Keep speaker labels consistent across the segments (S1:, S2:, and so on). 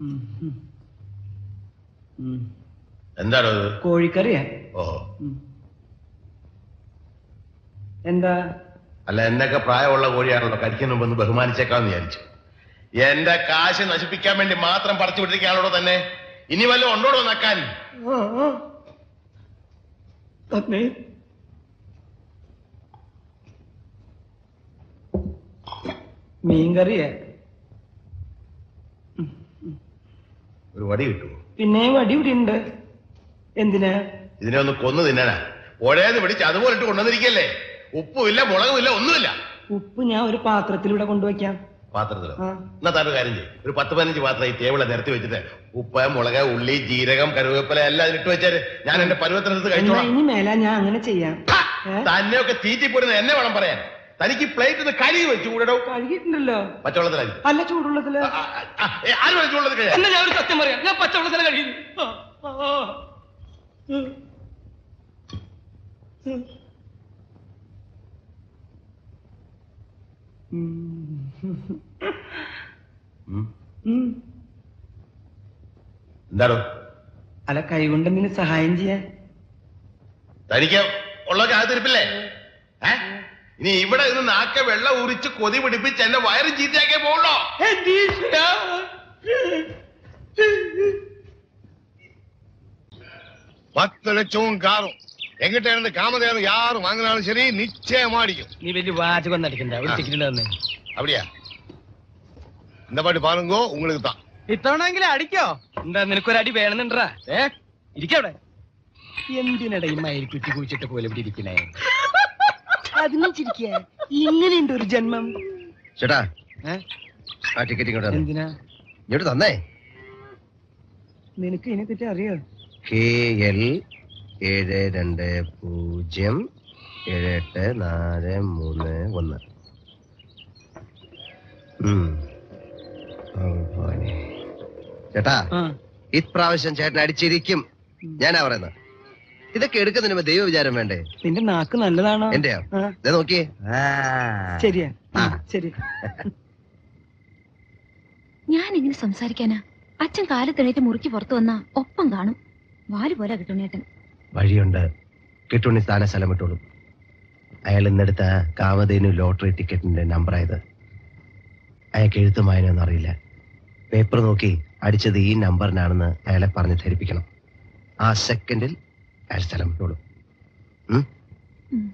S1: ഉം, ഉം. ഉം.
S2: എന്താണോ ഇത്
S1: കോഴിക്കറിയാ
S2: ഓഹോ
S1: ഉം. എന്താ
S2: അല്ല എന്നൊക്കെ പ്രായമുള്ള കോഴിയാണല്ലോ കഴിക്കുന്ന മുമ്പ് ഒന്ന് ബഹുമാനിച്ചേക്കാന്ന് വിചാരിച്ചു എന്റെ കാശ് നശിപ്പിക്കാൻ വേണ്ടി മാത്രം പറിച്ചു വിട്ടിരിക്കാണല്ലോ തന്നെ ഇനി വല്ലതും ഉണ്ടോടോ നക്കാൻ
S1: ആ, ആ. തന്നെ മീൻകറിയാ
S2: ഒരു വടി കിട്ടുമോ
S1: പിന്നെ വടി ഇവിടെ ഉണ്ട് എന്തിനാ
S2: ഇതിനെ ഒന്ന് കൊന്നു തിന്നാനാ ഒരേന്ന് പിടിച്ച് അതുപോലെ ഇട്ട് കൊണ്ടുവന്നിരിക്കല്ലേ ഉപ്പുമില്ല മുളകുമില്ല ഒന്നുമില്ല
S1: ഉപ്പ് ഞാൻ ഒരു പാത്രത്തിലൂടെ കൊണ്ടുവയ്ക്കാം
S2: പാത്രത്തിലോ
S1: ആ.
S2: എന്നാ താൻ ഒരു കാര്യം ചെയ്യും ഒരു പത്ത് പതിനഞ്ച് പാത്രം ഈ ടേബിളെ നിരത്തി വെച്ചിട്ട് ഉപ്പ് മുളക് ഉള്ളി ജീരകം കരുവേപ്പില എല്ലാം അതിലിട്ട് വെച്ചാല് ഞാൻ എന്റെ പരുവത്തിനടുത്ത്
S1: എന്നാ
S2: കഴിച്ചോളാം
S1: ഇനി മേല ഞാൻ അങ്ങനെ ചെയ്യാം ഏ?
S2: തന്നെയൊക്കെ തീറ്റിപ്പോരുന്ന എന്നെ വേണം പറയാൻ തനിക്ക് പ്ലേറ്റ് ഒന്ന് കരി വെച്ചു കൂടോ
S1: കഴുകിയിട്ടുണ്ടല്ലോ
S2: പച്ചവെള്ളത്തിലായി
S1: അല്ല ചൂടുള്ളതില്
S2: ആര് വെച്ചുള്ളത് കഴിയാൻ
S1: എന്നാ ഞാൻ ഒരു സത്യം പറയാം ഞാൻ പച്ചവെള്ളത്തില കഴിയുന്നു ആ, ആ, ആ. ഉം. ഉം. ഉം. ഉം.
S2: എന്താണോ
S1: അല്ല കൈകൊണ്ട് എന്തിനു സഹായം ചെയ്യാൻ
S2: തനിക്ക് ഉള്ള കാത്തിരിപ്പില്ലേ ഏ ഇനി ഇവിടെ നിന്ന് നാക്ക വെള്ളം ഉരിച്ച് കൊതി പിടിപ്പിച്ച് എന്നെ വയറും ചീത്തയാക്കേ പോകണോ
S1: എന്റെ ഈശ്വരാ.
S3: பத்து லட்சமும் காரும் எங்கிட்ட இருந்து காமதேவன் யாரு வாங்கினாலும் சரி நிச்சயமா அடிக்கும்
S1: നീ വലിയ വാചകം നടിക്കണ്ട ഒരു ടിക്കറ്റ് തന്നെ
S3: அப்படியா இந்த பாட்டு பாருங்க உங்களுக்கு தான்
S1: ഇത്തവണെങ്കിലും അടിക്കോ എന്താ നിനക്കൊരു അടി വേണമെന്നുണ്ടാ ഏ ഇരിക്കവിടെ എന്തിനട ഈ മയിൽ കുറ്റി കുഴിച്ചിട്ട് പോലെ ഇവിടെ ഇരിക്കണേ അതിനെ ചിരിക്ക ഇങ്ങനെയുണ്ട് ഒരു ജന്മം
S4: ചേട്ടാ
S1: ഏ?
S4: ആ ടിക്കറ്റ് ഇങ്ങോട്ട് തന്നെ
S1: എന്തിനാ
S4: ഇങ്ങോട്ട് തന്നേ
S1: നിനക്ക് ഇതിനെ പറ്റി അറിയോ
S4: കെ എൽ ഏഴ് രണ്ട് പൂജ്യം ഏഴ് എട്ട് നാല് മൂന്ന് ഒന്ന് ഉം. ഓ, പോനെ. ചേട്ടാ
S1: ആ
S4: ഇപ്രാവശ്യം ചേട്ടൻ അടിച്ചിരിക്കും ഞാനാ പറയുന്നത് ഇതൊക്കെ എടുക്കുന്നതിന് മുമ്പ് ദൈവ വിചാരം വേണ്ടേ
S1: നിന്റെ നാക്ക് നല്ലതാണോ
S4: എന്റെയോ
S1: ആ,
S4: ദേ നോക്കിയേ ആ.
S1: ശരിയാ
S4: ആ.
S1: ഉം, ശരി
S5: ഞാൻ ഇങ്ങനെ സംസാരിക്കാനാ അച്ഛൻ കാലത്തെണീറ്റ് മുറിക്ക് പുറത്തു വന്നാ ഒപ്പം കാണും വാല് പോലെ കിട്ടുന്നേട്ടൻ
S4: വഴിയുണ്ട് കിട്ടുണ്ണി സ്ഥാന സ്ഥലം വിട്ടോളും അയാൾ ഇന്നെടുത്ത കാമധേനു ലോട്ടറി ടിക്കറ്റിന്റെ നമ്പറായത് അയാൾക്ക് എഴുത്തും വായനയൊന്നും അറിയില്ല പേപ്പർ നോക്കി അടിച്ചത് ഈ നമ്പറിനാണെന്ന് അയാളെ പറഞ്ഞ് ധരിപ്പിക്കണം ആ സെക്കൻഡിൽ അയാൾ സ്ഥലം വിട്ടോളും ഉം?
S5: ഉം.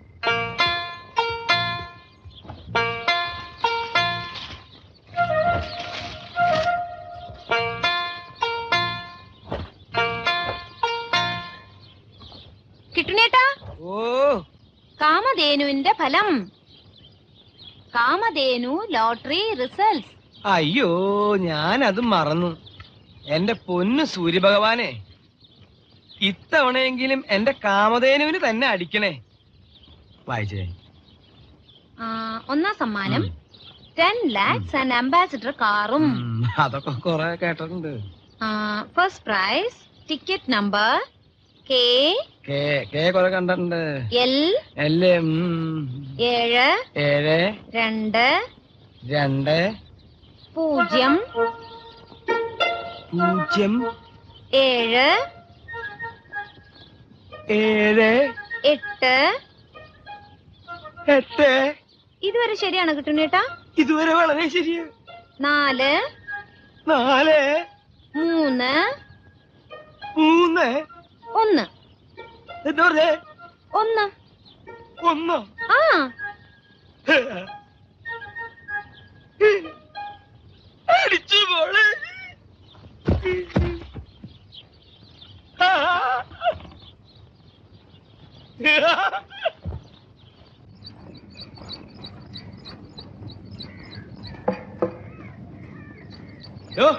S5: കിട്ടുന്നേട്ടാ
S1: ഓ
S5: കാമധേനുവിന്റെ ഫലം കാമധേനു ലോട്ടറി റിസൾട്ട്
S1: അയ്യോ ഞാൻ അത് മറന്നു എന്റെ പൊന്നു സൂര്യഭഗവാനെ ഇത്തവണയെങ്കിലും എന്റെ കാമധേനുവിന് തന്നെ അടിക്കണേ വായിച്ചേ
S5: ഒന്നാം സമ്മാനം ടെൻ ലാക്സ് ആൻഡ് അംബാസിഡർ കാറും
S1: ഉം, അതൊക്കെ കൊറേ കേട്ടിട്ടുണ്ട്
S5: first prize ticket number K
S1: K K കൊറേ കണ്ടിട്ടുണ്ട്
S5: എൽ
S1: അല്ലേ ഉം.
S5: ഏഴ്
S1: ഏഴ്
S5: രണ്ട്
S1: രണ്ട്
S5: പൂജ്യം
S1: പൂജ്യം
S5: ഏഴ്
S1: ഏഴ്
S5: എട്ട്
S1: എട്ട്
S5: ഇതുവരെ ശരിയാണ് കിട്ടുന്നേട്ടാ
S1: ഇതുവരെ വളരെ ശരിയാ
S5: നാല്
S1: നാല്
S5: മൂന്ന്
S1: മൂന്ന്
S5: ഒന്ന്
S1: എന്താ പറഞ്ഞേ
S5: ഒന്ന്
S1: ഒന്നോ
S5: ആ
S1: അടിച്ചു മോളെ യ്യോ.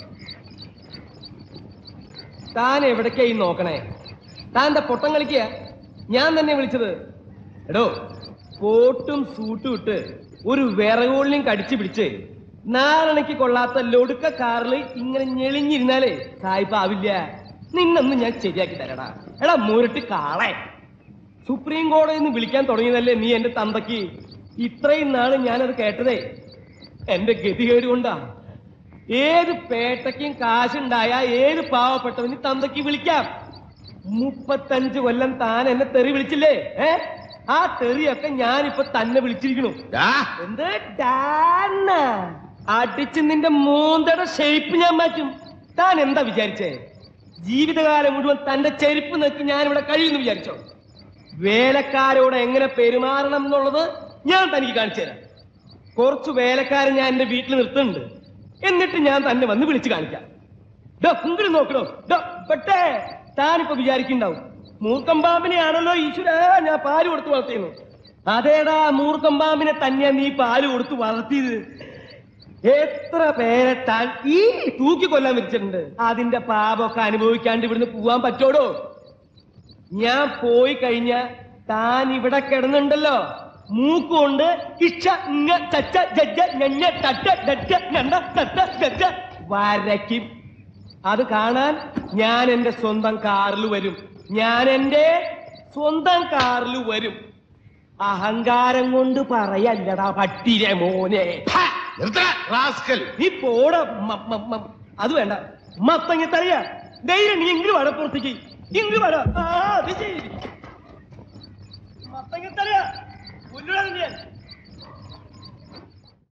S1: താൻ എവിടേക്കായി നോക്കണേ താൻ എന്താ പൊട്ടം കളിക്കുക ഞാൻ തന്നെ വിളിച്ചത് എടോ കോട്ടും സൂട്ടും ഇട്ട് ഒരു വിറകോളിനും കടിച്ചു പിടിച്ച് നാരണയ്ക്ക് കൊള്ളാത്ത ലൊടുക്ക കാറിൽ ഇങ്ങനെ ഞെളിഞ്ഞിരുന്നാലേ സായിപ്പാവില്ല നിന്നൊന്ന് ഞാൻ ശരിയാക്കി തരടാ എടാ മുരട്ട് കാളെ സുപ്രീം കോടതിയിൽ നിന്ന് വിളിക്കാൻ തുടങ്ങിയതല്ലേ നീ എന്റെ തന്തയ്ക്ക് ഇത്രയും നാള് ഞാനത് കേട്ടതേ എന്റെ ഗതികേട് കൊണ്ടാ ഏത് പേട്ടയ്ക്കും കാശുണ്ടായ ഏത് പാവപ്പെട്ടവന് തന്തയ്ക്ക് വിളിക്കാം മുപ്പത്തഞ്ച് കൊല്ലം താൻ എന്നെ തെറി വിളിച്ചില്ലേ ഏ ആ തെറിയൊക്കെ ഞാനിപ്പൊ തന്നെ വിളിച്ചിരിക്കണു
S2: ഡാ,
S1: എന്ത് ഡാന്ന അടിച്ച് നിന്റെ മൂന്തയുടെ ഷേപ്പ് ഞാൻ മാറ്റും താൻ എന്താ വിചാരിച്ചേ ജീവിതകാലം മുഴുവൻ തന്റെ ചെരുപ്പ് നോക്കി ഞാൻ ഇവിടെ കഴിയുന്നു വിചാരിച്ചോ വേലക്കാരോട് എങ്ങനെ പെരുമാറണം എന്നുള്ളത് ഞാൻ തനിക്ക് കാണിച്ചു തരാം കുറച്ച് വേലക്കാരെ ഞാൻ എന്റെ വീട്ടിൽ നിർത്തുന്നുണ്ട് എന്നിട്ട് ഞാൻ തന്നെ വന്ന് വിളിച്ചു കാണിക്കാം ഡോ, ഇങ്ങട് നോക്കണോ ഡോ, പെട്ടേ താനിപ്പോ വിചാരിക്കുണ്ടാവും മൂർക്കം പാമ്പിനെയാണല്ലോ ഈശ്വര ഞാൻ പാല് കൊടുത്ത് വളർത്തിയെന്നു അതേടാ മൂർക്കം പാമ്പിനെ തന്നെയാ നീ പാല് കൊടുത്ത് വളർത്തിയത് എത്ര പേരെ താൻ ഈ തൂക്കി കൊല്ലാൻ വെച്ചിട്ടുണ്ട് അതിന്റെ പാപമൊക്കെ അനുഭവിക്കാണ്ട് ഇവിടുന്ന് പോവാൻ പറ്റോടോ ഞാൻ പോയി കഴിഞ്ഞ താൻ ഇവിടെ കിടന്നുണ്ടല്ലോ മൂക്കുകൊണ്ട് ഇച്ച ഇങ്ങ ചച്ച ജജ്ജ ഞഞ്ഞ ടട്ട ഡറ്റ ഞണ്ട തട്ട ഗജ്ജ വരയ്ക്കും അത് കാണാൻ ഞാൻ എന്റെ സ്വന്തം കാറിൽ വരും ഞാൻ എന്റെ സ്വന്തം കാറിൽ വരും അഹങ്കാരം കൊണ്ട് പറയല്ലടാ പട്ടിരെ മോനെ ഹാ!
S2: നിർത്തടാ, rascal.
S1: നീ പോട മ- മ- മ- അത് വേണ്ട മത്തങ്ങ തറിയ ധൈര്യം നീ ഇങ്ങ് വട പുറത്തേക്ക് ഇങ്ങ് വട ആ അത് ശരി മത്തങ്ങ തറിയ പുല്ലുടാ ഞാൻ